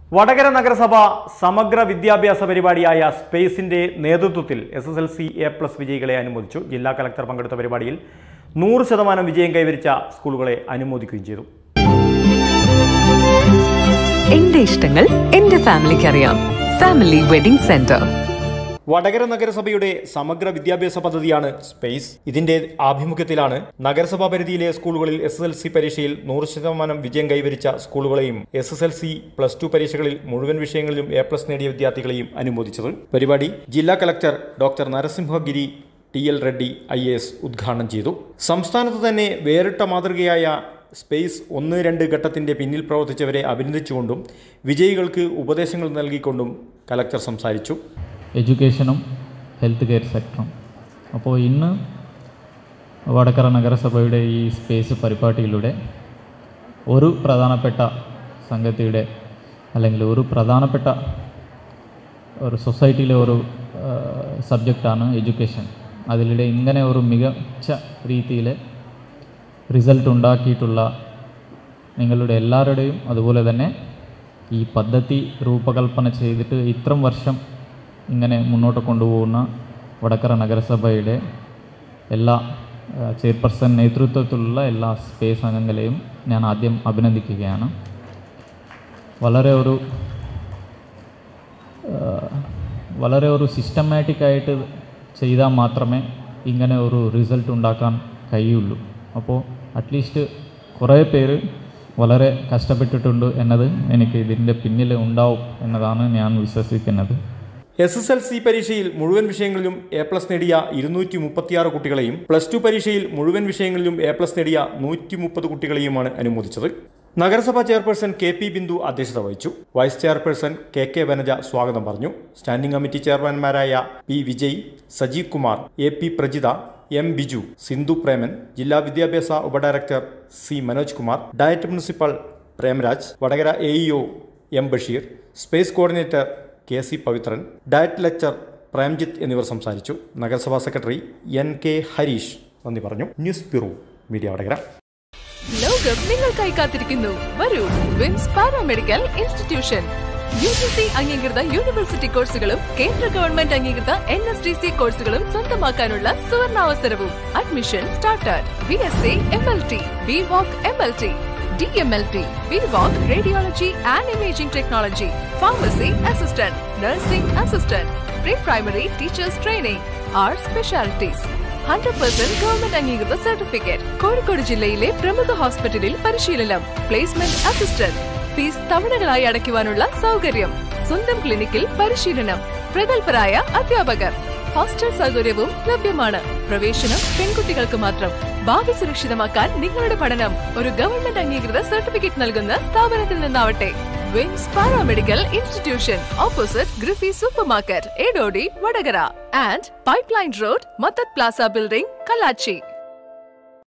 വടകര നഗരസഭ സമഗ്ര വിദ്യാഭ്യാസ പരിപാടിയായ സ്പേസിന്റെ നേതൃത്വത്തിൽ S S L C A plus വിജയികളെ അനുമോദിച്ചു ജില്ലാ കലക്ടർ പങ്കെടുത്ത പരിപാടിയിൽ നൂറ് ശതമാനം വിജയം കൈവരിച്ച സ്കൂളുകളെ അനുമോദിക്കുകയും ചെയ്തു എന്റെ ഇഷ്ടങ്ങൾ എന്റെ ഫാമിലിക്ക് അറിയാം ഫാമിലി വെഡിംഗ് സെന്റർ വടകര നഗരസഭയുടെ സമഗ്ര വിദ്യാഭ്യാസ പദ്ധതിയാണ് സ്പേസ് ഇതിന്റെ ആഭിമുഖ്യത്തിലാണ് നഗരസഭാ പരിധിയിലെ സ്കൂളുകളിൽ എസ് എസ് എൽ സി പരീക്ഷയിൽ നൂറ് ശതമാനം വിജയം കൈവരിച്ച സ്കൂളുകളെയും S S L C plus two പരീക്ഷകളിൽ മുഴുവൻ വിഷയങ്ങളിലും എ പ്ലസ് നേടിയ വിദ്യാർത്ഥികളെയും അനുമോദിച്ചത് പരിപാടി ജില്ലാ collector doctor Narasimhagiri T L Reddy I A S ഉദ്ഘാടനം ചെയ്തു സംസ്ഥാനത്ത് തന്നെ വേറിട്ട മാതൃകയായ സ്പേസ് ഒന്ന് രണ്ട് ഘട്ടത്തിന്റെ പിന്നിൽ പ്രവർത്തിച്ചവരെ അഭിനന്ദിച്ചുകൊണ്ടും വിജയികൾക്ക് ഉപദേശങ്ങൾ നൽകിക്കൊണ്ടും കലക്ടർ സംസാരിച്ചു എഡ്യൂക്കേഷനും ഹെൽത്ത് കെയർ സെക്ടറും അപ്പോൾ ഇന്ന് വടകര നഗരസഭയുടെ ഈ സ്പേസ് പരിപാടിയിലൂടെ ഒരു പ്രധാനപ്പെട്ട സംഘത്തിയുടെ അല്ലെങ്കിൽ ഒരു പ്രധാനപ്പെട്ട ഒരു സൊസൈറ്റിയിലെ ഒരു സബ്ജക്റ്റാണ് എഡ്യൂക്കേഷൻ അതിലൂടെ ഇങ്ങനെ ഒരു മികച്ച രീതിയിൽ റിസൾട്ട് ഉണ്ടാക്കിയിട്ടുള്ള നിങ്ങളുടെ എല്ലാവരുടെയും അതുപോലെ തന്നെ ഈ പദ്ധതി രൂപകൽപ്പന ചെയ്തിട്ട് ഇത്രയും വർഷം ഇങ്ങനെ മുന്നോട്ട് കൊണ്ടുപോകുന്ന വടകര നഗരസഭയുടെ എല്ലാ ചെയർപേഴ്സൺ നേതൃത്വത്തിലുള്ള എല്ലാ സ്പേസ് അംഗങ്ങളെയും ഞാൻ ആദ്യം അഭിനന്ദിക്കുകയാണ് വളരെ ഒരു ആ, വളരെ ഒരു സിസ്റ്റമാറ്റിക് ആയിട്ട് ചെയ്താൽ മാത്രമേ ഇങ്ങനെ ഒരു റിസൾട്ട് ഉണ്ടാക്കാൻ കഴിയുള്ളൂ അപ്പോൾ അറ്റ്ലീസ്റ്റ് കുറേ പേര് വളരെ കഷ്ടപ്പെട്ടിട്ടുണ്ട് എന്നത് എനിക്ക് ഇതിൻ്റെ പിന്നിൽ ഉണ്ടാവും എന്നതാണ് ഞാൻ വിശ്വസിക്കുന്നത് എസ് എസ് എൽ സി പരീക്ഷയിൽ മുഴുവൻ വിഷയങ്ങളിലും എ പ്ലസ് നേടിയ ഇരുന്നൂറ്റി മുപ്പത്തിയാറ് കുട്ടികളെയും പ്ലസ് ടു പരീക്ഷയിൽ മുഴുവൻ വിഷയങ്ങളിലും എ പ്ലസ് നേടിയ നൂറ്റി മുപ്പത് കുട്ടികളെയുമാണ് അനുമോദിച്ചത് നഗരസഭാ ചെയർപേഴ്സൺ കെ പി ബിന്ദു അധ്യക്ഷത വഹിച്ചു vice chairperson K K Vanaja സ്വാഗതം പറഞ്ഞു സ്റ്റാൻഡിംഗ് കമ്മിറ്റി ചെയർമാൻമാരായ P Vijay Sajeev Kumar A P Prajitha M Biju Sindhu Preman ജില്ലാ വിദ്യാഭ്യാസ ഉപഡയറക്ടർ C Manoj Kumar DIET principal Premraj Vadakara A EO M Basheer SPACE coordinator K C Pavithran DIET lecture Premjith എന്നിവർ സംസാരിച്ചു നഗരസഭാ സെക്രട്ടറി എൻ കെ ഹരീഷ് നന്ദി പറഞ്ഞു ന്യൂസ് ബ്യൂറോ മീഡിയ വടകര ലോകം നിങ്ങൾക്കായി കാത്തിരിക്കുന്നു വരൂ VIMS paramedical institution U G C അംഗീകൃത യൂണിവേഴ്സിറ്റി കോഴ്സുകളും കേന്ദ്ര ഗവൺമെന്റ് അംഗീകൃത എൻ എസ് ഡി സി കോഴ്സുകളും സ്വന്തമാക്കാനുള്ള സുവർണാവസരവും admission started B S C M L T B voc M L T D M L T B voc radiology and imaging technology pharmacy assistant nursing assistant pre primary teachers training are specialities hundred percent government അംഗീകൃത certificate Kozhikode ജില്ലയിലെ പ്രമുഖ ഹോസ്പിറ്റലിൽ പരിശീലനം placement assistant fees തവണകളായി അടയ്ക്കുവാനുള്ള സൗകര്യം സ്വന്തം ക്ലിനിക്കിൽ പരിശീലനം പ്രഗത്ഭരായ അധ്യാപകർ ഹോസ്റ്റൽ സൗകര്യവും ലഭ്യമാണ് പ്രവേശനം പെൺകുട്ടികൾക്ക് മാത്രം ഭാവി സുരക്ഷിതമാക്കാൻ നിങ്ങളുടെ പഠനം ഒരു ഗവൺമെന്റ് അംഗീകൃത സർട്ടിഫിക്കറ്റ് നൽകുന്ന സ്ഥാപനത്തിൽ നിന്നാവട്ടെ VIMS paramedical institution opposite Griffy supermarket Edodi Vadakara and pipeline road മത്തത് പ്ലാസ ബിൽഡിംഗ് കല്ലാച്ചി